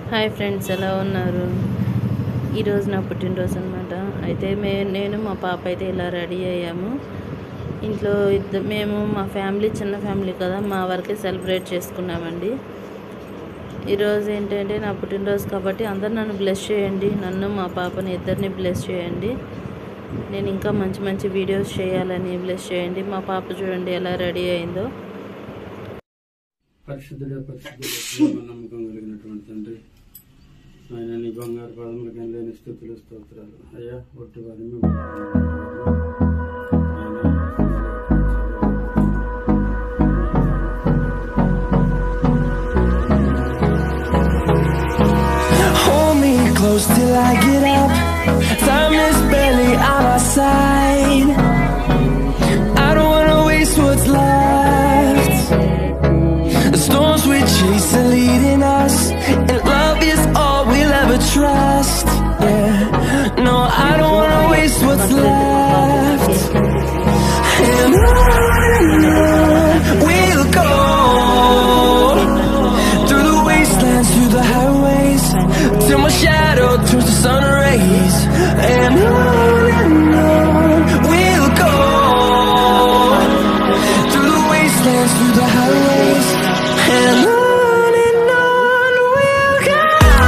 Hi friends ఎలా ఉన్నారు ఈరోజు నా పుట్టినరోజు అనమాట అయితే మే నేను మా పాప అయితే ఇలా రెడీ అయ్యాము ఇంట్లో ఇద్దరు మేము మా ఫ్యామిలీ చిన్న ఫ్యామిలీ కదా మా వరకే సెలబ్రేట్ చేసుకున్నామండి ఈరోజు ఏంటంటే నా పుట్టినరోజు కాబట్టి అందరు నన్ను బ్లెస్ చేయండి నన్ను మా పాపని ఇద్దరిని బ్లెస్ చేయండి నేను ఇంకా మంచి మంచి వీడియోస్ చేయాలని బ్లెస్ చేయండి మా పాప చూడండి ఎలా రెడీ అయిందో పరిశుద్ధుడే పరిశుద్ధుడే ప్రేమ నమ్మకం కలిగినటువంటి తండ్రి ఆయన నీ బంగారు పదములకి లేని స్థుతులు స్తోత్రాలు అయ్యా ఒట్టి వారి Hold me close till I get up. Time is barely on our side. I don't wanna waste what's left. The storms we chase are leading us, and love is all we'll ever trust. Yeah, no, I don't wanna waste what's left. And on we'll go through the wastelands, through the highways, till my shadow turns to sun rays. And on and on we'll go through the wastelands, through the highways, and on and on we'll go.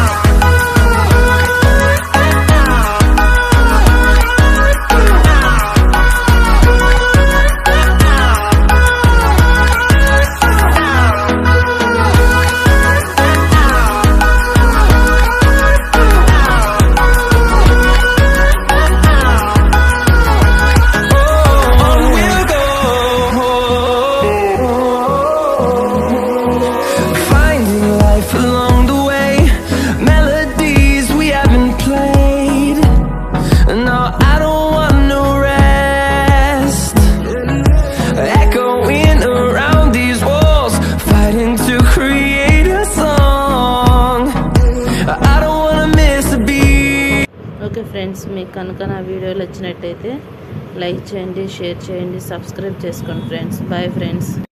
On we'll go. Finding life along the way, melodies we haven't played. No, I don't want no rest. Echoing around these walls, fighting to create a song. I don't wanna miss a beat. Okay friends మీకు కనుక నా వీడియోలు వచ్చినట్టయితే like చేయండి share చేయండి subscribe చేసుకోండి friends bye friends